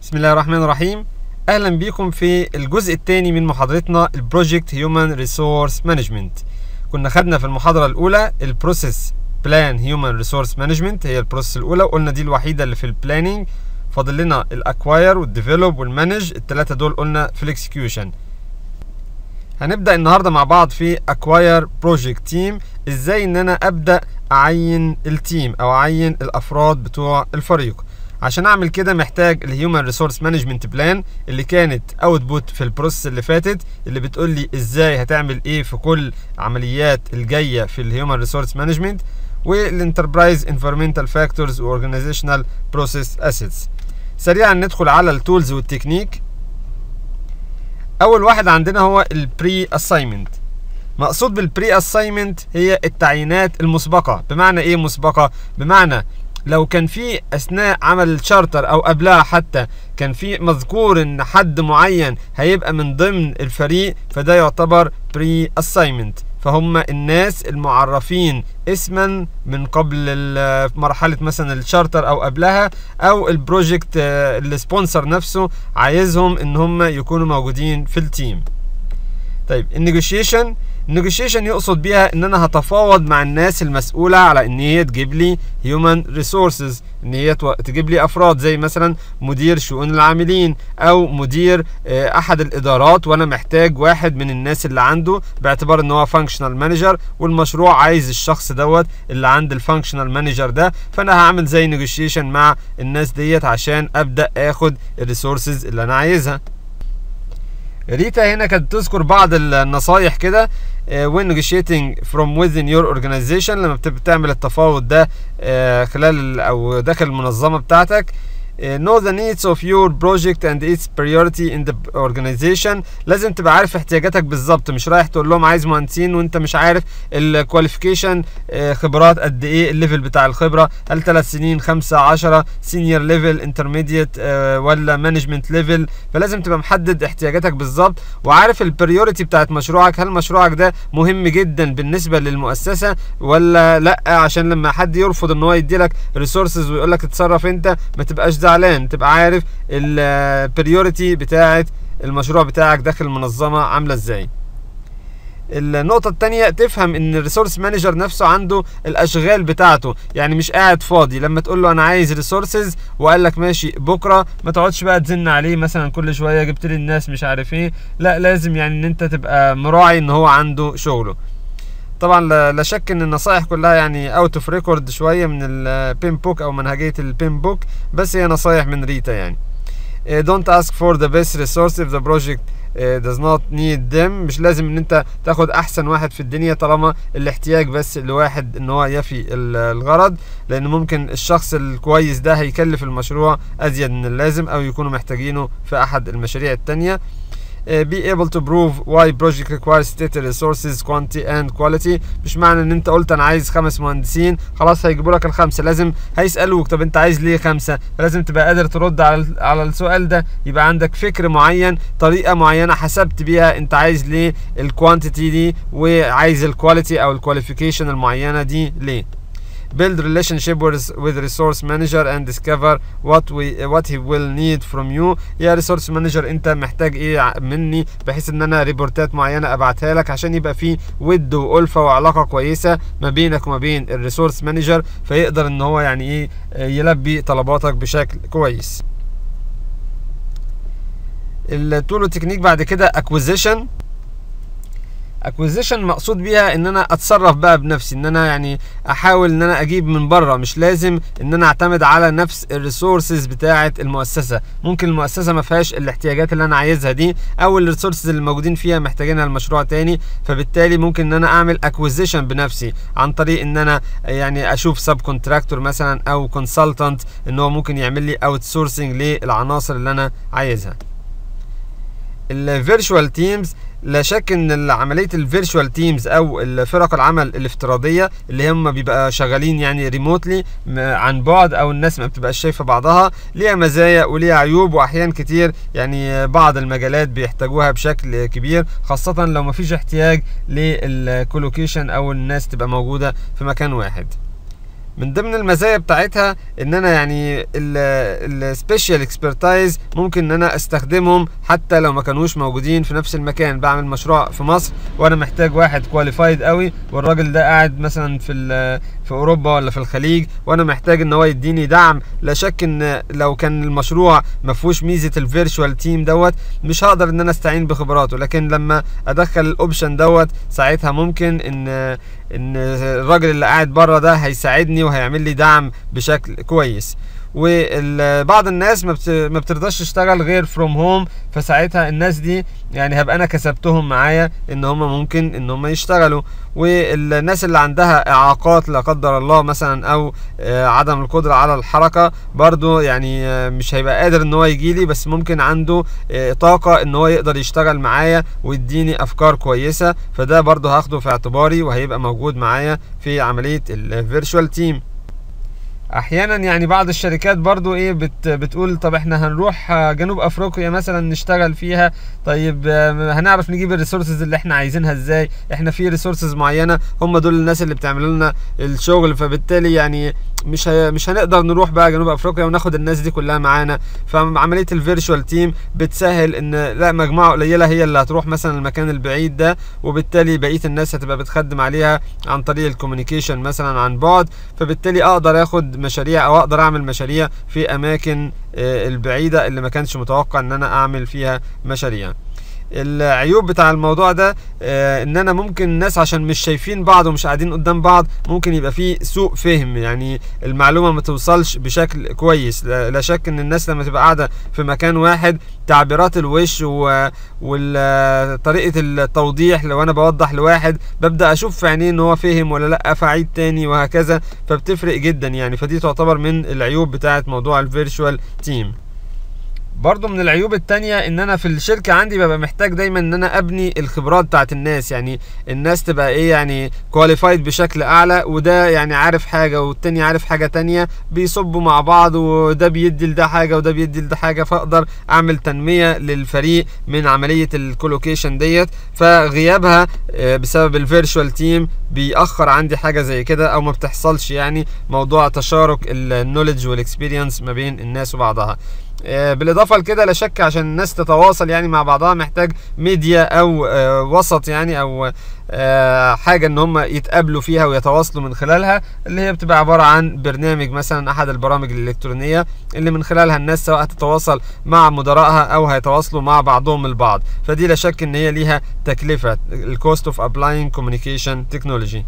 بسم الله الرحمن الرحيم اهلا بيكم في الجزء الثاني من محاضرتنا البروجكت هيومن ريسورس مانجمنت كنا خدنا في المحاضره الاولى البروسيس بلان هيومن ريسورس مانجمنت هي البروسيس الاولى وقلنا دي الوحيده اللي في البلاننج فاضل لنا الاكواير والديفلوب والمانج الثلاثه دول قلنا في الاكسكيوشن هنبدا النهارده مع بعض في اكواير بروجكت تيم ازاي ان انا ابدا اعين التيم او اعين الافراد بتوع الفريق عشان اعمل كده محتاج الهيومن ريسورس مانجمنت بلان اللي كانت اوتبوت في البروسيس اللي فاتت اللي بتقول لي ازاي هتعمل ايه في كل عمليات الجايه في الهيومن ريسورس مانجمنت والانتربرايز انفيرمنتال فاكتورز واورجانيزيشنال بروسيس اسيتس سريعا ندخل على التولز والتكنيك اول واحد عندنا هو البري اساينمنت مقصود بالبري اساينمنت هي التعيينات المسبقه بمعنى ايه مسبقه بمعنى لو كان في اثناء عمل الشارتر او قبلها حتى كان في مذكور ان حد معين هيبقى من ضمن الفريق فده يعتبر بري اساينمنت فهم الناس المعرفين اسما من قبل مرحلة مثلا الشارتر او قبلها او البروجكت السبونسر نفسه عايزهم ان هم يكونوا موجودين في التيم طيب النيجوشيشن النيجوشيشن يقصد بيها ان انا هتفاوض مع الناس المسؤوله على ان هي تجيب لي هيومن ريسورسز ان هي تجيب لي افراد زي مثلا مدير شؤون العاملين او مدير احد الادارات وانا محتاج واحد من الناس اللي عنده باعتبار ان هو فانكشنال مانجر والمشروع عايز الشخص دوت اللي عند الفانكشنال مانجر ده فانا هعمل زي نيجوشيشن مع الناس ديت عشان ابدا اخد الريسورسز اللي انا عايزها ريتا هنا كانت بتذكر بعض النصايح كده when negotiating from within your organization لما بتعمل التفاوض ده خلال او داخل المنظمه بتاعتك know the needs of your project and its priority in the organization لازم تبقى عارف احتياجاتك بالظبط مش رايح تقول لهم عايز مهندسين وانت مش عارف الكواليفيكيشن خبرات قد ايه الليفل بتاع الخبره هل 3 سنين 5 10 سينيور ليفل انترميديت ولا مانجمنت ليفل فلازم تبقى محدد احتياجاتك بالظبط وعارف البريوريتي بتاعت مشروعك هل مشروعك ده مهم جدا بالنسبه للمؤسسه ولا لا عشان لما حد يرفض ان هو يدي لك ريسورسز ويقول لك اتصرف انت ما تبقاش زعلان تبقى عارف البريوريتي بتاعت المشروع بتاعك داخل المنظمه عامله ازاي النقطة التانية تفهم ان الريسورس مانجر نفسه عنده الاشغال بتاعته يعني مش قاعد فاضي لما تقول له انا عايز ريسورسز وقال لك ماشي بكرة ما تقعدش بقى تزن عليه مثلا كل شوية جبت لي الناس مش عارف ايه لا لازم يعني ان انت تبقى مراعي ان هو عنده شغله طبعا لا شك ان النصائح كلها يعني اوت اوف ريكورد شويه من البين بوك او منهجيه البين بوك بس هي نصايح من ريتا يعني don't ask for the best resource if the project does not need them مش لازم ان انت تاخد احسن واحد في الدنيا طالما الاحتياج بس لواحد ان هو يفي الغرض لان ممكن الشخص الكويس ده هيكلف المشروع ازيد من اللازم او يكونوا محتاجينه في احد المشاريع التانية be able to prove why project requires stated resources quantity and quality مش معنى ان انت قلت انا عايز خمس مهندسين خلاص هيجيبوا لك الخمسه لازم هيسالوك طب انت عايز ليه خمسه فلازم تبقى قادر ترد على على السؤال ده يبقى عندك فكر معين طريقه معينه حسبت بيها انت عايز ليه الكوانتيتي دي وعايز الكواليتي او الكواليفيكيشن المعينه دي ليه build relationship with, with resource manager and discover what we what he will need from you يا resource manager انت محتاج ايه مني بحيث ان انا ريبورتات معينه ابعتها لك عشان يبقى في ود والفه وعلاقه كويسه ما بينك وما بين الريسورس مانجر فيقدر ان هو يعني ايه يلبي طلباتك بشكل كويس التول والتكنيك بعد كده acquisition اكوزيشن مقصود بيها ان انا اتصرف بقى بنفسي ان انا يعني احاول ان انا اجيب من بره مش لازم ان انا اعتمد على نفس الريسورسز بتاعه المؤسسه ممكن المؤسسه ما فيهاش الاحتياجات اللي انا عايزها دي او الريسورسز اللي موجودين فيها محتاجينها المشروع تاني فبالتالي ممكن ان انا اعمل اكوزيشن بنفسي عن طريق ان انا يعني اشوف سب كونتراكتور مثلا او كونسلتنت ان هو ممكن يعمل لي اوت سورسنج للعناصر اللي انا عايزها الفيرتشوال تيمز لا شك ان عمليه الفيرتشوال تيمز او فرق العمل الافتراضيه اللي هم بيبقى شغالين يعني ريموتلي عن بعد او الناس ما بتبقاش شايفه بعضها ليها مزايا وليها عيوب واحيان كتير يعني بعض المجالات بيحتاجوها بشكل كبير خاصه لو ما فيش احتياج للكولوكيشن او الناس تبقى موجوده في مكان واحد من ضمن المزايا بتاعتها ان انا يعني السبيشال اكسبرتايز ممكن ان انا استخدمهم حتى لو ما كانوش موجودين في نفس المكان بعمل مشروع في مصر وانا محتاج واحد كواليفايد قوي والراجل ده قاعد مثلا في في اوروبا ولا في الخليج وانا محتاج ان هو يديني دعم لا شك ان لو كان المشروع ما فيهوش ميزه الفيرتشوال تيم دوت مش هقدر ان انا استعين بخبراته لكن لما ادخل الاوبشن دوت ساعتها ممكن ان ان الراجل اللي قاعد بره ده هيساعدني وهيعمل لي دعم بشكل كويس وبعض الناس ما ما بترضاش تشتغل غير فروم هوم فساعتها الناس دي يعني هبقى انا كسبتهم معايا ان هم ممكن ان هم يشتغلوا والناس اللي عندها اعاقات لا قدر الله مثلا او عدم القدره على الحركه برضو يعني مش هيبقى قادر ان هو يجي لي بس ممكن عنده طاقه ان هو يقدر يشتغل معايا ويديني افكار كويسه فده برضو هاخده في اعتباري وهيبقى موجود معايا في عمليه الفيرتشوال تيم احيانا يعني بعض الشركات برضو ايه بت بتقول طب احنا هنروح جنوب افريقيا مثلا نشتغل فيها طيب هنعرف نجيب الريسورسز اللي احنا عايزينها ازاي احنا في ريسورسز معينه هم دول الناس اللي بتعمل لنا الشغل فبالتالي يعني مش هي مش هنقدر نروح بقى جنوب افريقيا وناخد الناس دي كلها معانا فعمليه الفيرتشوال تيم بتسهل ان لا مجموعه قليله هي اللي هتروح مثلا المكان البعيد ده وبالتالي بقيه الناس هتبقى بتخدم عليها عن طريق الكوميونيكيشن مثلا عن بعد فبالتالي اقدر اخد مشاريع او اقدر اعمل مشاريع في اماكن البعيده اللي ما كانش متوقع ان انا اعمل فيها مشاريع العيوب بتاع الموضوع ده آه ان انا ممكن الناس عشان مش شايفين بعض ومش قاعدين قدام بعض ممكن يبقى في سوء فهم يعني المعلومه ما توصلش بشكل كويس لا شك ان الناس لما تبقى قاعده في مكان واحد تعبيرات الوش وطريقه التوضيح لو انا بوضح لواحد ببدا اشوف في عينيه ان هو فهم ولا لا فاعيد تاني وهكذا فبتفرق جدا يعني فدي تعتبر من العيوب بتاعه موضوع الفيرتشوال تيم برضو من العيوب التانية ان انا في الشركة عندي ببقى محتاج دايما ان انا ابني الخبرات بتاعت الناس يعني الناس تبقى ايه يعني كواليفايد بشكل اعلى وده يعني عارف حاجة والتاني عارف حاجة تانية بيصبوا مع بعض وده بيدي لده حاجة وده بيدي لده حاجة فاقدر اعمل تنمية للفريق من عملية الكولوكيشن ديت فغيابها بسبب الفيرتشوال تيم بيأخر عندي حاجة زي كده او ما بتحصلش يعني موضوع تشارك النولج والاكسبيرينس ما بين الناس وبعضها بالاضافه لكده لا شك عشان الناس تتواصل يعني مع بعضها محتاج ميديا او وسط يعني او حاجه ان هم يتقابلوا فيها ويتواصلوا من خلالها اللي هي بتبقى عباره عن برنامج مثلا احد البرامج الالكترونيه اللي من خلالها الناس سواء هتتواصل مع مدراءها او هيتواصلوا مع بعضهم البعض فدي لا شك ان هي ليها تكلفه الكوست اوف ابلاينج كوميونيكيشن تكنولوجي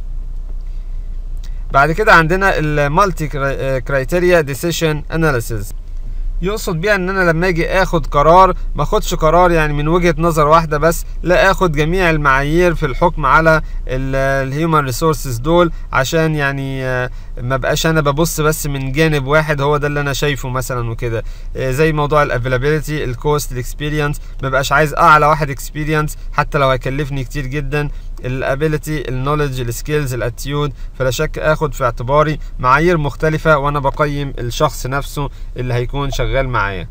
بعد كده عندنا المالتي كرايتيريا ديسيشن اناليسيز يقصد بيها ان انا لما اجي اخد قرار ما اخدش قرار يعني من وجهه نظر واحده بس لا اخد جميع المعايير في الحكم على الهيومن ريسورسز دول عشان يعني ما بقاش انا ببص بس من جانب واحد هو ده اللي انا شايفه مثلا وكده زي موضوع الافيلابيلتي الكوست الاكسبيرينس ما بقاش عايز اعلى واحد اكسبيرينس حتى لو هيكلفني كتير جدا الابيلتي النولج السكيلز الاتيود فلا شك اخد في اعتباري معايير مختلفه وانا بقيم الشخص نفسه اللي هيكون شغال معايا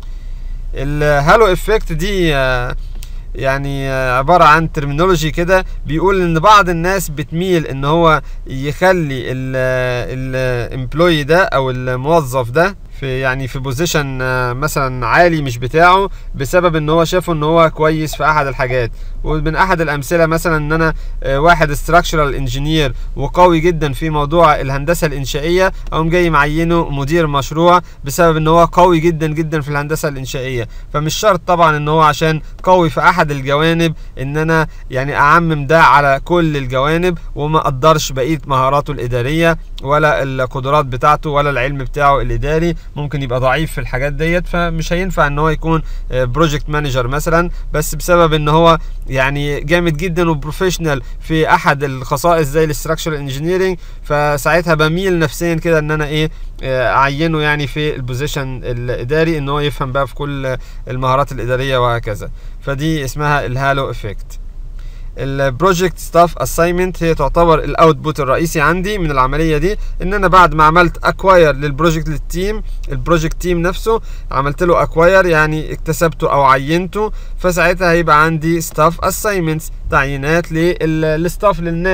الهالو افكت دي يعني عبارة عن ترمينولوجي كده بيقول ان بعض الناس بتميل ان هو يخلي الامبلوي ده او الموظف ده في يعني في بوزيشن مثلا عالي مش بتاعه بسبب ان هو شافه ان هو كويس في احد الحاجات ومن احد الامثله مثلا ان انا واحد استراكشرال انجينير وقوي جدا في موضوع الهندسه الانشائيه اقوم جاي معينه مدير مشروع بسبب ان هو قوي جدا جدا في الهندسه الانشائيه فمش شرط طبعا ان هو عشان قوي في احد الجوانب ان انا يعني اعمم ده على كل الجوانب وما اقدرش بقيه مهاراته الاداريه ولا القدرات بتاعته ولا العلم بتاعه الاداري ممكن يبقى ضعيف في الحاجات ديت فمش هينفع ان هو يكون بروجكت مانجر مثلا بس بسبب ان هو يعني جامد جدا وبروفيشنال في احد الخصائص زي الاستراكشر انجينيرنج فساعتها بميل نفسيا كده ان انا ايه اعينه يعني في البوزيشن الاداري ان هو يفهم بقى في كل المهارات الاداريه وهكذا فدي اسمها الهالو افكت البروجكت ستاف اساينمنت هي تعتبر الاوتبوت الرئيسي عندي من العمليه دي ان انا بعد ما عملت اكواير للبروجكت للتيم البروجكت تيم نفسه عملت له اكواير يعني اكتسبته او عينته فساعتها هيبقى عندي ستاف اساينمنتس تعيينات للستاف للناس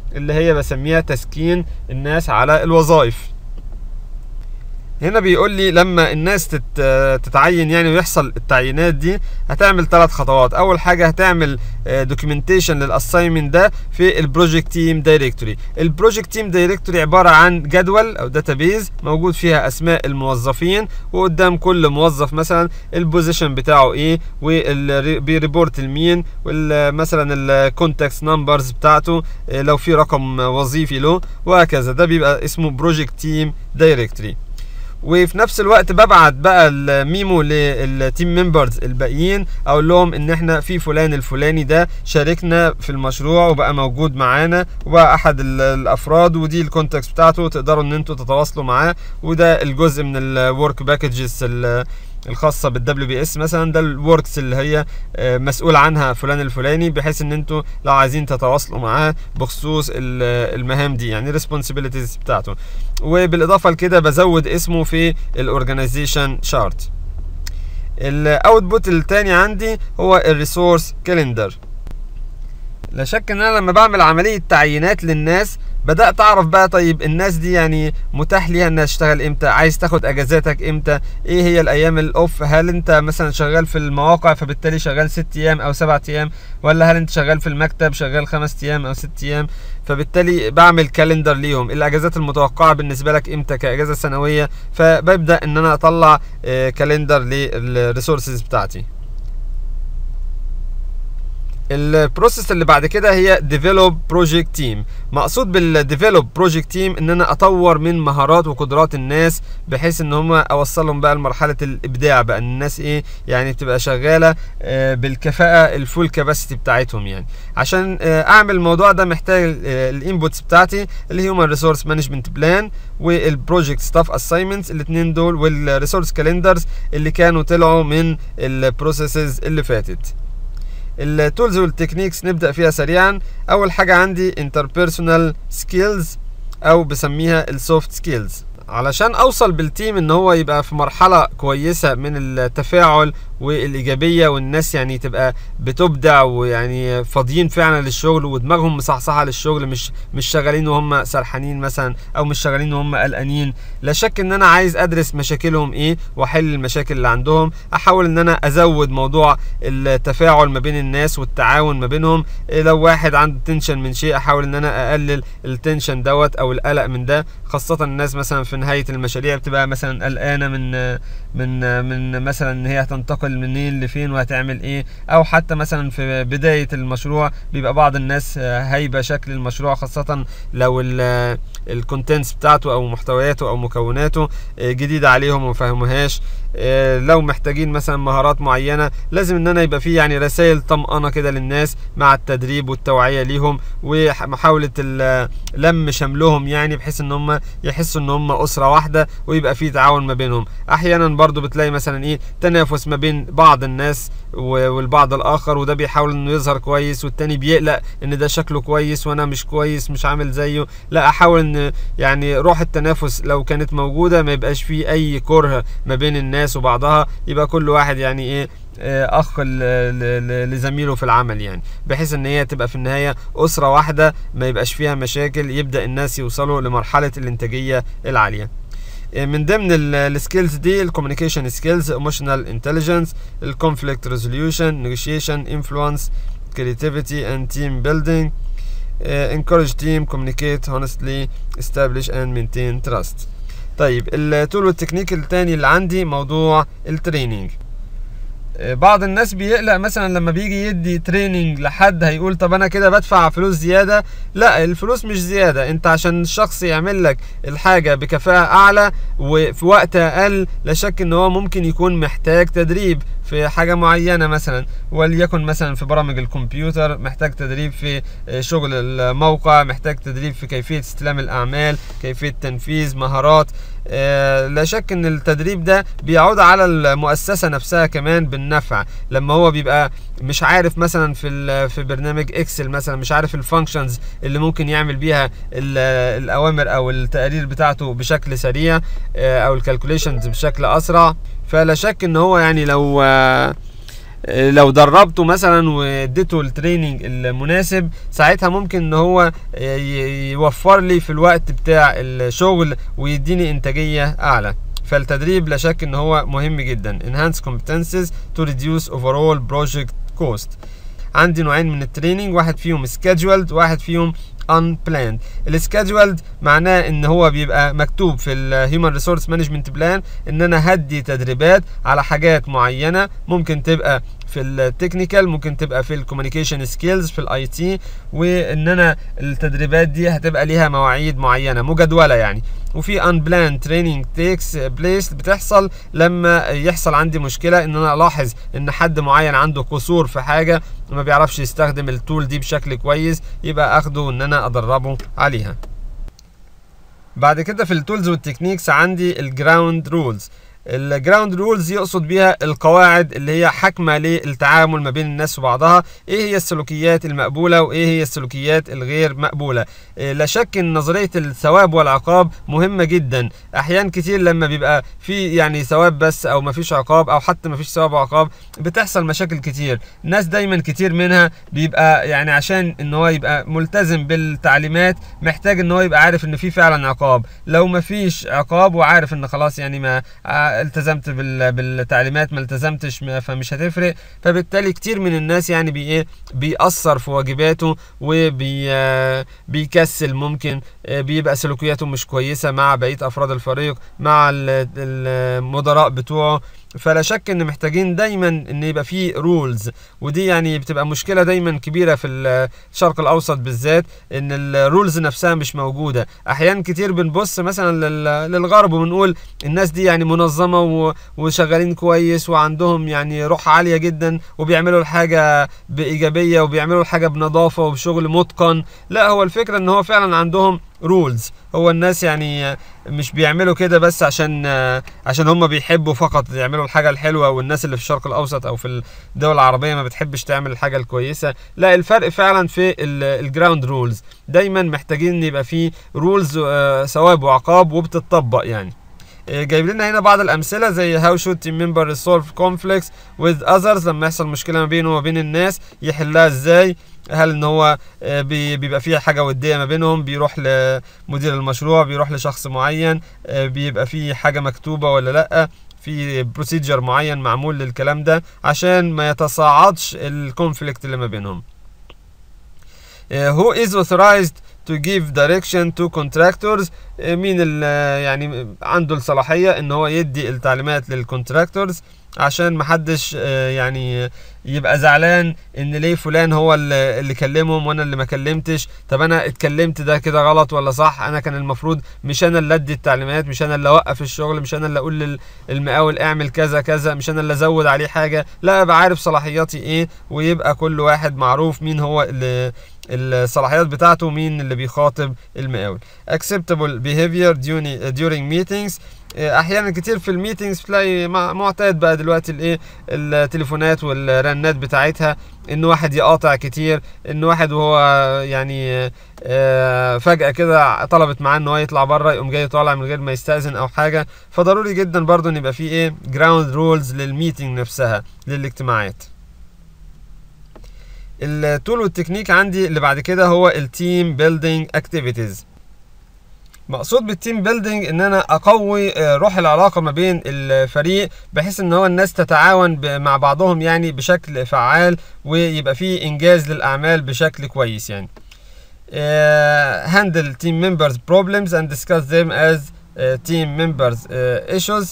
اللي هي بسميها تسكين الناس على الوظائف هنا بيقول لي لما الناس تت... تتعين يعني ويحصل التعيينات دي هتعمل ثلاث خطوات اول حاجه هتعمل دوكيومنتيشن للاساينمنت ده في البروجكت تيم دايركتوري البروجكت تيم دايركتوري عباره عن جدول او داتابيز موجود فيها اسماء الموظفين وقدام كل موظف مثلا البوزيشن بتاعه ايه وبيريبورت لمين مثلا الكونتاكت نمبرز بتاعته لو في رقم وظيفي له وهكذا ده بيبقى اسمه بروجكت تيم دايركتوري وفي نفس الوقت ببعت بقى الميمو للتيم ممبرز الباقيين اقول لهم ان احنا في فلان الفلاني ده شاركنا في المشروع وبقى موجود معانا وبقى احد الافراد ودي الكونتاكت بتاعته تقدروا ان انتوا تتواصلوا معاه وده الجزء من الورك باكجز الخاصه بالدبليو بي اس مثلا ده الوركس اللي هي مسؤول عنها فلان الفلاني بحيث ان انتوا لو عايزين تتواصلوا معاه بخصوص المهام دي يعني الريسبونسبيلتيز بتاعته وبالاضافه لكده بزود اسمه في الاورجنايزيشن شارت الاوتبوت الثاني عندي هو الريسورس كالندر لا شك ان انا لما بعمل عمليه تعيينات للناس بدات اعرف بقى طيب الناس دي يعني متاح ليها انها تشتغل امتى عايز تاخد اجازاتك امتى ايه هي الايام الاوف هل انت مثلا شغال في المواقع فبالتالي شغال ست ايام او سبعة ايام ولا هل انت شغال في المكتب شغال خمس ايام او ست ايام فبالتالي بعمل كالندر ليهم الاجازات المتوقعه بالنسبه لك امتى كاجازه سنويه فببدا ان انا اطلع كالندر للريسورسز بتاعتي البروسيس اللي بعد كده هي ديفلوب بروجكت تيم مقصود بالديفلوب بروجكت تيم ان انا اطور من مهارات وقدرات الناس بحيث ان هم اوصلهم بقى لمرحله الابداع بقى ان الناس ايه يعني بتبقى شغاله بالكفاءه الفول كاباسيتي بتاعتهم يعني عشان اعمل الموضوع ده محتاج الانبوتس بتاعتي الهيومن ريسورس مانجمنت بلان والبروجكت ستاف اساينمنتس الاثنين دول والريسورس كالندرز اللي كانوا طلعوا من البروسيسز اللي فاتت التولز والتكنيكس نبدا فيها سريعا اول حاجه عندي interpersonal سكيلز او بسميها السوفت سكيلز علشان اوصل بالتيم ان هو يبقى في مرحله كويسه من التفاعل والايجابيه والناس يعني تبقى بتبدع ويعني فاضيين فعلا للشغل ودماغهم مصحصحه للشغل مش مش شغالين وهم سرحانين مثلا او مش شغالين وهم قلقانين لا شك ان انا عايز ادرس مشاكلهم ايه واحل المشاكل اللي عندهم احاول ان انا ازود موضوع التفاعل ما بين الناس والتعاون ما بينهم لو واحد عنده تنشن من شيء احاول ان انا اقلل التنشن دوت او القلق من ده خاصه الناس مثلا في نهايه المشاريع بتبقى مثلا قلقانه من من من مثلا ان هي هتنتقل هتنتقل منين لفين وهتعمل ايه او حتى مثلا في بدايه المشروع بيبقى بعض الناس هايبه شكل المشروع خاصه لو الكونتنتس بتاعته او محتوياته او مكوناته جديده عليهم وما فهموهاش لو محتاجين مثلا مهارات معينه لازم ان انا يبقى في يعني رسائل طمأنه كده للناس مع التدريب والتوعيه ليهم ومحاوله لم شملهم يعني بحيث ان هم يحسوا ان هم اسره واحده ويبقى في تعاون ما بينهم احيانا برضو بتلاقي مثلا ايه تنافس ما بين بعض الناس والبعض الاخر وده بيحاول انه يظهر كويس والتاني بيقلق ان ده شكله كويس وانا مش كويس مش عامل زيه لا احاول ان يعني روح التنافس لو كانت موجوده ما يبقاش فيه اي كره ما بين الناس وبعضها يبقى كل واحد يعني ايه اخ لزميله في العمل يعني بحيث ان هي تبقى في النهايه اسره واحده ما يبقاش فيها مشاكل يبدا الناس يوصلوا لمرحله الانتاجيه العاليه من ضمن السكيلز دي الكوميونيكيشن سكيلز ايموشنال انتليجنس الكونفليكت ريزوليوشن نيجوشيشن انفلونس creativity and team building uh, encourage team communicate honestly establish and maintain trust طيب التول والتكنيك التاني اللي عندي موضوع التريننج بعض الناس بيقلق مثلا لما بيجي يدي تريننج لحد هيقول طب انا كده بدفع فلوس زياده لا الفلوس مش زياده انت عشان الشخص يعمل لك الحاجه بكفاءه اعلى وفي وقت اقل لا شك ان هو ممكن يكون محتاج تدريب في حاجه معينه مثلا وليكن مثلا في برامج الكمبيوتر محتاج تدريب في شغل الموقع محتاج تدريب في كيفيه استلام الاعمال كيفيه تنفيذ مهارات لا شك ان التدريب ده بيعود على المؤسسه نفسها كمان بالنفع لما هو بيبقى مش عارف مثلا في في برنامج اكسل مثلا مش عارف الفانكشنز اللي ممكن يعمل بيها الاوامر او التقارير بتاعته بشكل سريع او الكالكوليشنز بشكل اسرع فلا شك ان هو يعني لو لو دربته مثلا واديته التريننج المناسب ساعتها ممكن ان هو يوفر لي في الوقت بتاع الشغل ويديني انتاجيه اعلى فالتدريب لا شك ان هو مهم جدا enhance competences to reduce overall project cost عندي نوعين من التريننج واحد فيهم scheduled واحد فيهم unplanned السكادجولد معناه ان هو بيبقى مكتوب في الهيومن ريسورس مانجمنت بلان ان انا هدي تدريبات على حاجات معينه ممكن تبقى في التكنيكال ممكن تبقى في الكوميونيكيشن سكيلز في الاي تي وان انا التدريبات دي هتبقى ليها مواعيد معينه مجدوله يعني وفي unplanned training takes place بتحصل لما يحصل عندي مشكله ان انا الاحظ ان حد معين عنده قصور في حاجه ما بيعرفش يستخدم التول دي بشكل كويس يبقى اخده ان انا ادربه عليها بعد كده في التولز والتكنيكس عندي الجراوند رولز الجراوند رولز يقصد بيها القواعد اللي هي حاكمه للتعامل ما بين الناس وبعضها ايه هي السلوكيات المقبوله وايه هي السلوكيات الغير مقبوله إيه لا شك ان نظريه الثواب والعقاب مهمه جدا احيان كتير لما بيبقى في يعني ثواب بس او ما فيش عقاب او حتى ما فيش ثواب وعقاب بتحصل مشاكل كتير الناس دايما كتير منها بيبقى يعني عشان ان هو يبقى ملتزم بالتعليمات محتاج ان هو يبقى عارف ان في فعلا عقاب لو ما فيش عقاب وعارف ان خلاص يعني ما التزمت بالتعليمات ما التزمتش فمش هتفرق فبالتالي كتير من الناس يعني بي ايه بيأثر في واجباته وبي بيكسل ممكن بيبقى سلوكياته مش كويسه مع بقيه افراد الفريق مع المدراء بتوعه فلا شك ان محتاجين دايما ان يبقى في رولز ودي يعني بتبقى مشكله دايما كبيره في الشرق الاوسط بالذات ان الرولز نفسها مش موجوده احيان كتير بنبص مثلا للغرب وبنقول الناس دي يعني منظمه وشغالين كويس وعندهم يعني روح عاليه جدا وبيعملوا الحاجه بايجابيه وبيعملوا الحاجه بنظافه وبشغل متقن لا هو الفكره ان هو فعلا عندهم رولز هو الناس يعني مش بيعملوا كده بس عشان عشان هم بيحبوا فقط يعملوا الحاجه الحلوه والناس اللي في الشرق الاوسط او في الدول العربيه ما بتحبش تعمل الحاجه الكويسه لا الفرق فعلا في الجراوند رولز دايما محتاجين ان يبقى في رولز ثواب وعقاب وبتطبق يعني جايب لنا هنا بعض الامثله زي هاو شود تيم ممبر ريسولف كونفليكتس وذ اذرز لما يحصل مشكله ما بينه وما بين الناس يحلها ازاي هل ان هو بيبقى فيها حاجه وديه ما بينهم بيروح لمدير المشروع بيروح لشخص معين بيبقى في حاجه مكتوبه ولا لا في بروسيجر معين معمول للكلام ده عشان ما يتصاعدش الكونفليكت اللي ما بينهم who is authorized to give direction to contractors مين اللي يعني عنده الصلاحيه ان هو يدي التعليمات للكونتراكتورز عشان محدش يعني يبقى زعلان ان ليه فلان هو اللي كلمهم وانا اللي ما كلمتش طب انا اتكلمت ده كده غلط ولا صح انا كان المفروض مش انا اللي ادي التعليمات مش انا اللي اوقف الشغل مش انا اللي اقول للمقاول اعمل كذا كذا مش انا اللي ازود عليه حاجه لا ابقى عارف صلاحياتي ايه ويبقى كل واحد معروف مين هو اللي الصلاحيات بتاعته مين اللي بيخاطب المقاول acceptable behavior during, during meetings احيانا كتير في الميتينجز بتلاقي معتاد بقى دلوقتي الايه التليفونات والرنات بتاعتها ان واحد يقاطع كتير ان واحد وهو يعني فجأة كده طلبت معاه ان هو يطلع بره يقوم جاي طالع من غير ما يستأذن او حاجة فضروري جدا برضو ان يبقى في ايه جراوند رولز للميتينج نفسها للاجتماعات التول والتكنيك عندي اللي بعد كده هو التيم بيلدينج اكتيفيتيز مقصود بالتيم بيلدينج ان انا اقوي روح العلاقه ما بين الفريق بحيث ان هو الناس تتعاون مع بعضهم يعني بشكل فعال ويبقى فيه انجاز للاعمال بشكل كويس يعني handle team members problems and discuss them as team members issues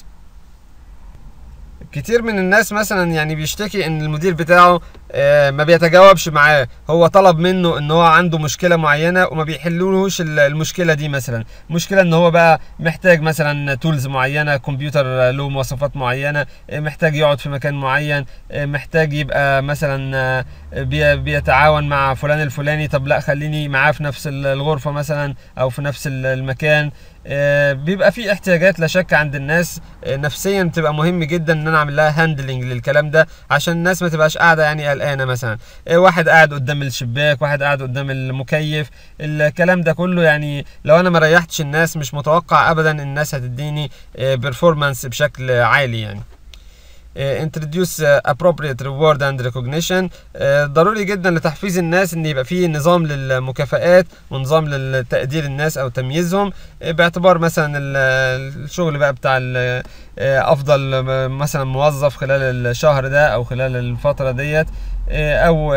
كتير من الناس مثلا يعني بيشتكي ان المدير بتاعه ما بيتجاوبش معاه هو طلب منه ان هو عنده مشكله معينه وما بيحلولهوش المشكله دي مثلا مشكله ان هو بقى محتاج مثلا تولز معينه كمبيوتر له مواصفات معينه محتاج يقعد في مكان معين محتاج يبقى مثلا بيتعاون مع فلان الفلاني طب لا خليني معاه في نفس الغرفه مثلا او في نفس المكان بيبقى في احتياجات لا شك عند الناس نفسيا بتبقى مهم جدا ان انا اعمل لها هاندلنج للكلام ده عشان الناس ما تبقاش قاعده يعني قلقانه مثلا واحد قاعد قدام الشباك واحد قاعد قدام المكيف الكلام ده كله يعني لو انا ما ريحتش الناس مش متوقع ابدا الناس هتديني بيرفورمانس بشكل عالي يعني introduce appropriate reward and recognition ضروري جدا لتحفيز الناس ان يبقى فيه نظام للمكافآت ونظام لتقدير الناس او تمييزهم باعتبار مثلا الشغل بقى بتاع افضل مثلا موظف خلال الشهر ده او خلال الفتره ديت او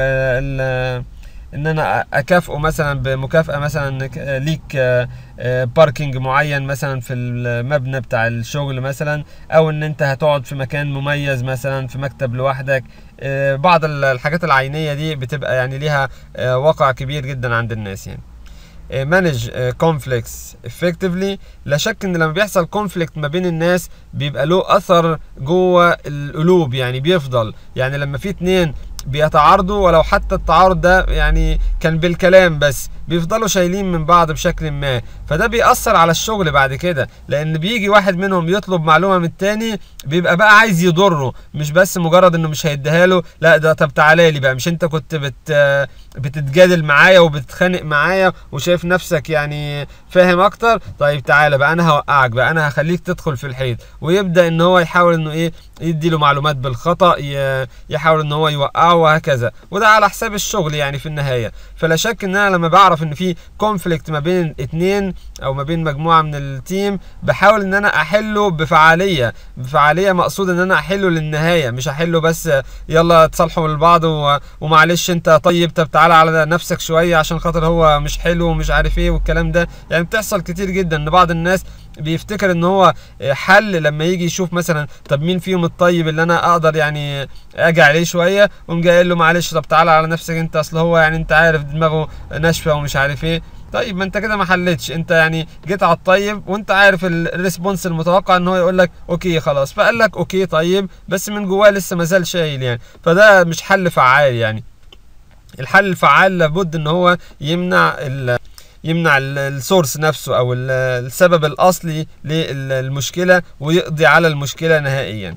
ان انا اكافئه مثلا بمكافاه مثلا ليك باركينج معين مثلا في المبنى بتاع الشغل مثلا او ان انت هتقعد في مكان مميز مثلا في مكتب لوحدك بعض الحاجات العينيه دي بتبقى يعني ليها وقع كبير جدا عند الناس يعني مانج كونفليكتس افكتفلي لا شك ان لما بيحصل كونفليكت ما بين الناس بيبقى له اثر جوه القلوب يعني بيفضل يعني لما في اتنين بيتعارضوا ولو حتى التعارض ده يعني كان بالكلام بس بيفضلوا شايلين من بعض بشكل ما فده بيأثر على الشغل بعد كده لان بيجي واحد منهم يطلب معلومه من التاني بيبقى بقى عايز يضره مش بس مجرد انه مش هيديها له لا ده طب تعالى لي بقى مش انت كنت بت بتتجادل معايا وبتتخانق معايا وشايف نفسك يعني فاهم اكتر طيب تعالى بقى انا هوقعك بقى انا هخليك تدخل في الحيط ويبدا ان هو يحاول انه ايه يدي له معلومات بالخطا يحاول ان هو يوقعه وهكذا وده على حساب الشغل يعني في النهايه فلا شك ان انا لما بعرف ان في كونفليكت ما بين اتنين او ما بين مجموعه من التيم بحاول ان انا احله بفعاليه بفعاليه مقصود ان انا احله للنهايه مش احله بس يلا تصالحوا لبعض ومعلش انت طيب طب تعالى على نفسك شويه عشان خاطر هو مش حلو ومش عارف ايه والكلام ده يعني بتحصل كتير جدا ان بعض الناس بيفتكر ان هو حل لما يجي يشوف مثلا طب مين فيهم الطيب اللي انا اقدر يعني اجي عليه شويه وقوم جاي له معلش طب تعالى على نفسك انت اصل هو يعني انت عارف دماغه ناشفه ومش عارف ايه طيب ما انت كده ما حلتش انت يعني جيت على الطيب وانت عارف الريسبونس المتوقع ان هو يقول لك اوكي خلاص فقال لك اوكي طيب بس من جواه لسه ما زال شايل يعني فده مش حل فعال يعني الحل الفعال لابد ان هو يمنع ال يمنع السورس نفسه او السبب الاصلي للمشكله ويقضي على المشكله نهائيا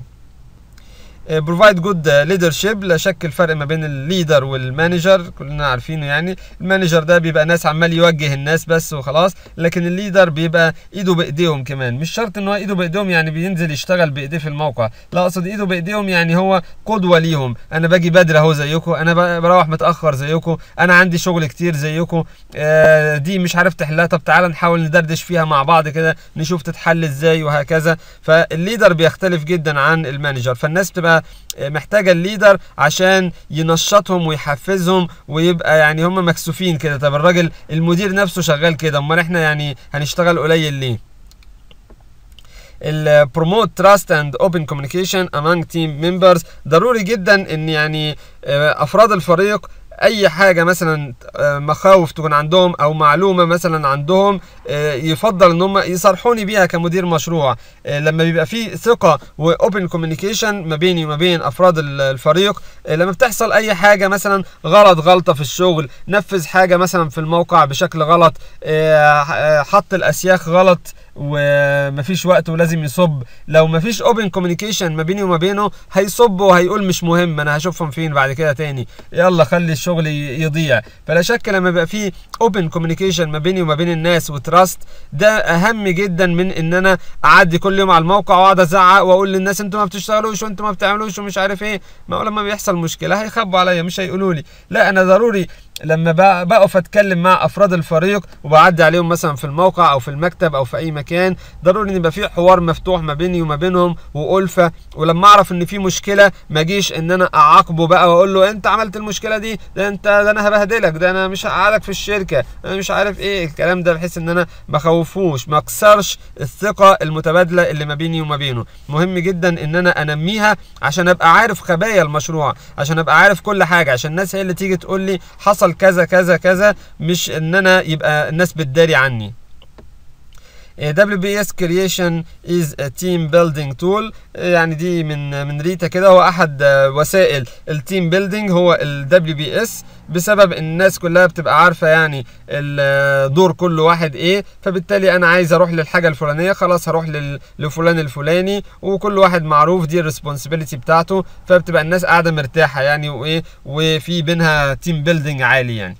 بروفايد جود ليدرشيب لا شك الفرق ما بين الليدر والمانجر كلنا عارفينه يعني المانجر ده بيبقى ناس عمال يوجه الناس بس وخلاص لكن الليدر بيبقى ايده بايديهم كمان مش شرط ان هو ايده بايديهم يعني بينزل يشتغل بايديه في الموقع لا اقصد ايده بايديهم يعني هو قدوه ليهم انا باجي بدري اهو زيكم انا بروح متاخر زيكم انا عندي شغل كتير زيكم آه دي مش عارف تحلها طب تعالى نحاول ندردش فيها مع بعض كده نشوف تتحل ازاي وهكذا فالليدر بيختلف جدا عن المانجر فالناس بتبقى محتاجه الليدر عشان ينشطهم ويحفزهم ويبقى يعني هم مكسوفين كده طب الراجل المدير نفسه شغال كده امال احنا يعني هنشتغل قليل ليه البروموت تراست اند اوبن كوميونيكيشن امونج تيم ممبرز ضروري جدا ان يعني افراد الفريق اي حاجه مثلا مخاوف تكون عندهم او معلومه مثلا عندهم يفضل ان هم يصارحوني بيها كمدير مشروع لما بيبقى في ثقه واوبن كوميونيكيشن ما بيني وما بين افراد الفريق لما بتحصل اي حاجه مثلا غلط غلطه في الشغل نفذ حاجه مثلا في الموقع بشكل غلط حط الاسياخ غلط ومفيش وقت ولازم يصب لو مفيش اوبن كوميونيكيشن ما بيني وما بينه هيصب وهيقول مش مهم انا هشوفهم فين بعد كده تاني يلا خلي الشغل يضيع فلا شك لما يبقى في اوبن كوميونيكيشن ما بيني وما بين الناس وتراست ده اهم جدا من ان انا اعدي كل يوم على الموقع واقعد ازعق واقول للناس انتوا ما بتشتغلوش وانتوا ما بتعملوش ومش عارف ايه ما هو لما بيحصل مشكله هيخبوا عليا مش هيقولوا لي لا انا ضروري لما بقف اتكلم مع افراد الفريق وبعدي عليهم مثلا في الموقع او في المكتب او في اي مكان ضروري ان يبقى في حوار مفتوح ما بيني وما بينهم والفه ولما اعرف ان في مشكله ما اجيش ان انا اعاقبه بقى واقول له انت عملت المشكله دي ده انت ده انا هبهدلك ده انا مش هقعدك في الشركه انا مش عارف ايه الكلام ده بحيث ان انا ما اخوفوش ما اكسرش الثقه المتبادله اللي ما بيني وما بينه مهم جدا ان انا انميها عشان ابقى عارف خبايا المشروع عشان ابقى عارف كل حاجه عشان الناس هي اللي تيجي تقول لي حصل كذا كذا كذا مش ان انا يبقى الناس بتداري عني WBS Creation is a team building tool يعني دي من من ريتا كده هو احد وسائل التيم بيلدينج هو ال WBS بسبب ان الناس كلها بتبقى عارفه يعني الدور كل واحد ايه فبالتالي انا عايز اروح للحاجه الفلانيه خلاص هروح لفلان الفلاني وكل واحد معروف دي الريسبونسبيلتي بتاعته فبتبقى الناس قاعده مرتاحه يعني وايه وفي بينها تيم بيلدينج عالي يعني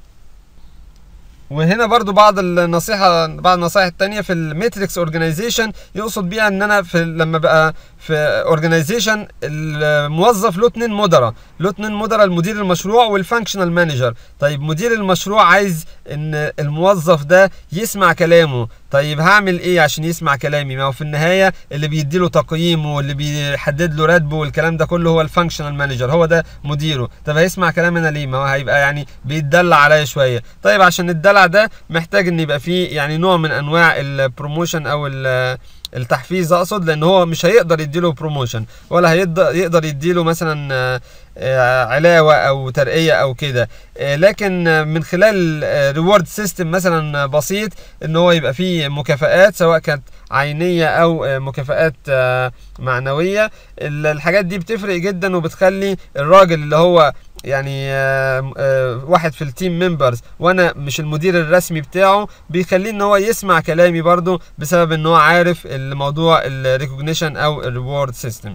وهنا برضو بعض النصيحه بعض النصائح التانية في الماتريكس اورجانيزيشن يقصد بيها ان انا في لما بقى في اورجانيزيشن الموظف له اتنين مدراء له اتنين مدراء المدير المشروع والفانكشنال مانجر طيب مدير المشروع عايز ان الموظف ده يسمع كلامه طيب هعمل ايه عشان يسمع كلامي ما هو في النهايه اللي بيديله تقييمه واللي بيحدد له راتبه والكلام ده كله هو الفانكشنال مانجر هو ده مديره طب هيسمع كلامنا ليه ما هو هيبقى يعني بيتدلع عليا شويه طيب عشان الدلع ده محتاج ان يبقى فيه يعني نوع من انواع البروموشن او التحفيز اقصد لان هو مش هيقدر يديله بروموشن ولا هيقدر يقدر يديله مثلا علاوه او ترقيه او كده لكن من خلال ريورد سيستم مثلا بسيط ان هو يبقى فيه مكافآت سواء كانت عينيه او مكافآت معنويه الحاجات دي بتفرق جدا وبتخلي الراجل اللي هو يعني آه آه واحد في التيم ممبرز وانا مش المدير الرسمي بتاعه بيخليه ان هو يسمع كلامي برضو بسبب ان هو عارف الموضوع الريكوجنيشن او الريورد سيستم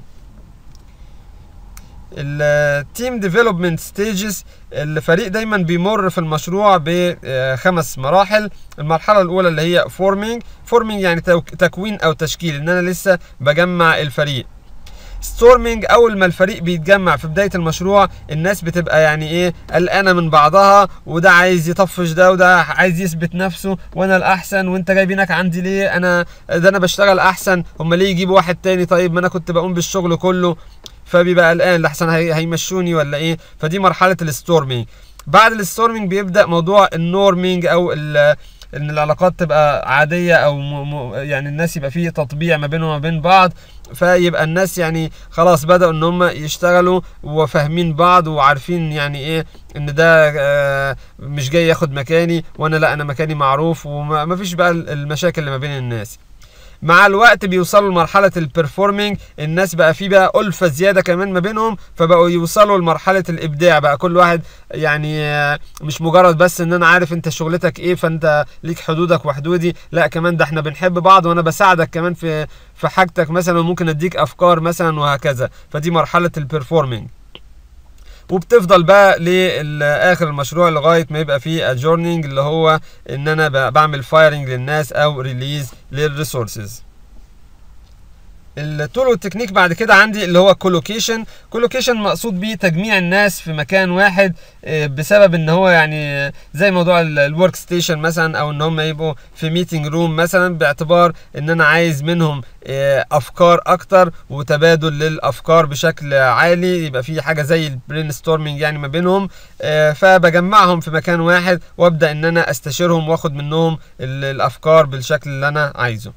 التيم ديفلوبمنت ستيجز الفريق دايما بيمر في المشروع بخمس مراحل المرحله الاولى اللي هي فورمينج فورمينج يعني تكوين او تشكيل ان انا لسه بجمع الفريق ستورمينج اول ما الفريق بيتجمع في بدايه المشروع الناس بتبقى يعني ايه قلقانه من بعضها وده عايز يطفش ده وده عايز يثبت نفسه وانا الاحسن وانت جايبينك عندي ليه انا ده انا بشتغل احسن هم ليه يجيبوا واحد تاني طيب ما انا كنت بقوم بالشغل كله فبيبقى قلقان لحسن هيمشوني ولا ايه فدي مرحله الستورمينج بعد الستورمينج بيبدا موضوع النورمينج او ان العلاقات تبقى عاديه او م م يعني الناس يبقى فيه تطبيع ما بينهم وما بين بعض فيبقى الناس يعني خلاص بداوا ان هم يشتغلوا وفاهمين بعض وعارفين يعني ايه ان ده آه مش جاي ياخد مكاني وانا لا انا مكاني معروف وما فيش بقى المشاكل اللي ما بين الناس مع الوقت بيوصلوا لمرحله البرفورمينج الناس بقى في بقى الفه زياده كمان ما بينهم فبقوا يوصلوا لمرحله الابداع بقى كل واحد يعني مش مجرد بس ان انا عارف انت شغلتك ايه فانت ليك حدودك وحدودي لا كمان ده احنا بنحب بعض وانا بساعدك كمان في في حاجتك مثلا وممكن اديك افكار مثلا وهكذا فدي مرحله البرفورمينج وبتفضل بقى لاخر المشروع لغايه ما يبقى فيه اجورنينج اللي هو ان انا بعمل فايرنج للناس او ريليز للريسورسز التول والتكنيك بعد كده عندي اللي هو كولوكيشن كولوكيشن مقصود بيه تجميع الناس في مكان واحد بسبب ان هو يعني زي موضوع الورك ستيشن مثلا او ان هم يبقوا في ميتنج روم مثلا باعتبار ان انا عايز منهم افكار اكتر وتبادل للافكار بشكل عالي يبقى في حاجه زي البرين ستورمنج يعني ما بينهم فبجمعهم في مكان واحد وابدا ان انا استشيرهم واخد منهم الافكار بالشكل اللي انا عايزه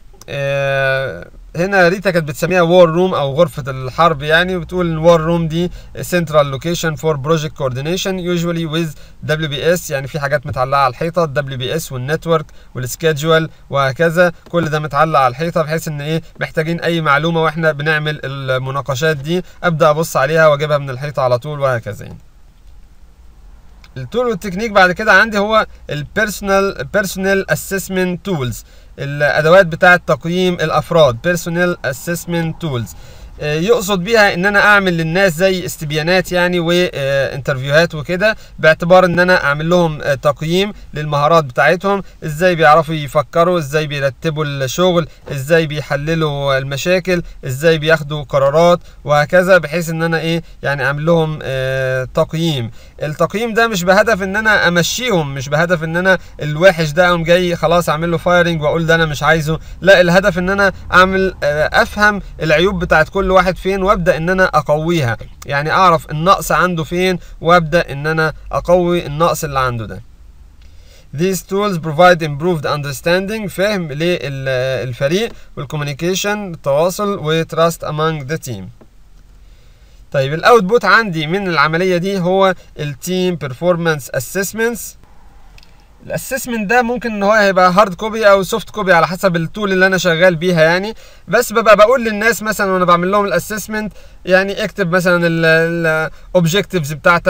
هنا ريتا كانت بتسميها وور روم او غرفه الحرب يعني وبتقول ان وور روم دي سنترال لوكيشن فور بروجكت كوردينيشن يوجوالي ويز دبليو بي اس يعني في حاجات متعلقه على الحيطه الدبليو بي اس والنتورك والسكيدجول وهكذا كل ده متعلق على الحيطه بحيث ان ايه محتاجين اي معلومه واحنا بنعمل المناقشات دي ابدا ابص عليها واجيبها من الحيطه على طول وهكذا يعني التول والتكنيك بعد كده عندي هو البيرسونال بيرسونال اسسمنت تولز الادوات بتاعه تقييم الافراد بيرسونال اسسمنت تولز يقصد بيها ان انا اعمل للناس زي استبيانات يعني وانترفيوهات وكده باعتبار ان انا اعمل لهم تقييم للمهارات بتاعتهم ازاي بيعرفوا يفكروا ازاي بيرتبوا الشغل ازاي بيحللوا المشاكل ازاي بياخدوا قرارات وهكذا بحيث ان انا ايه يعني اعمل لهم اه تقييم التقييم ده مش بهدف ان انا امشيهم مش بهدف ان انا الوحش ده اقوم جاي خلاص اعمل له فايرنج واقول ده انا مش عايزه لا الهدف ان انا اعمل اه افهم العيوب بتاعت كل واحد فين وابدا ان انا اقويها يعني اعرف النقص عنده فين وابدا ان انا اقوي النقص اللي عنده ده These tools provide improved understanding فهم للفريق والcommunication التواصل وtrust among the team طيب الاوتبوت عندي من العمليه دي هو التيم بيرفورمانس اسسمنتس الاسسمنت ده ممكن ان هو هيبقى هارد كوبي او سوفت كوبي على حسب التول اللي انا شغال بيها يعني بس ببقى بقول للناس مثلا وانا بعمل لهم الاسسمنت يعني اكتب مثلا الاوبجكتيفز بتاعتك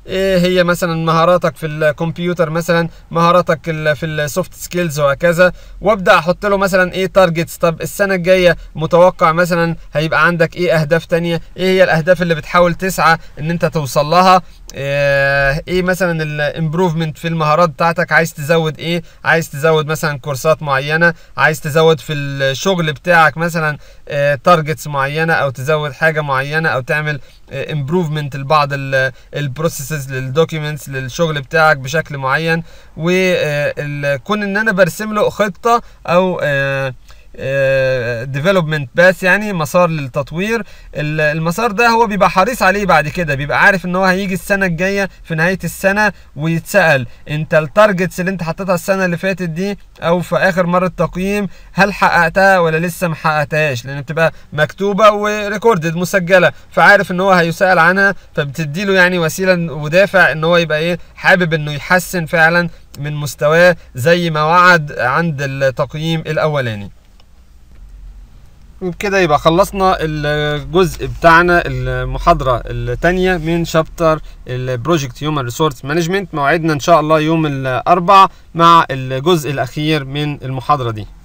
ايه هي مثلا مهاراتك في الكمبيوتر مثلا مهاراتك ال- في السوفت سكيلز وهكذا وابدا احط له مثلا ايه تارجتس طب السنه الجايه متوقع مثلا هيبقى عندك ايه اهداف تانية ايه هي الاهداف اللي بتحاول تسعى ان انت توصل لها آه، ايه مثلا الامبروفمنت في المهارات بتاعتك عايز تزود ايه عايز تزود مثلا كورسات معينه عايز تزود في الشغل بتاعك مثلا تارجتس معينه او تزود حاجه معينه او تعمل امبروفمنت لبعض البروسيسز للدوكيومنتس للشغل بتاعك بشكل معين وكون ان انا برسم له خطه او آه، ديفلوبمنت باث يعني مسار للتطوير ال- المسار ده هو بيبقى حريص عليه بعد كده بيبقى عارف ان هو هيجي السنه الجايه في نهايه السنه ويتسال انت التارجتس اللي انت حطيتها السنه اللي فاتت دي او في اخر مره تقييم هل حققتها ولا لسه ما حققتهاش لان بتبقى مكتوبه وريكوردد مسجله فعارف ان هو هيسال عنها فبتدي له يعني وسيله ودافع ان هو يبقى ايه حابب انه يحسن فعلا من مستواه زي ما وعد عند التقييم الاولاني وبكده يبقى خلصنا الجزء بتاعنا المحاضرة التانية من شابتر البروجكت هيومن ريسورس مانجمنت موعدنا ان شاء الله يوم الاربع مع الجزء الاخير من المحاضرة دي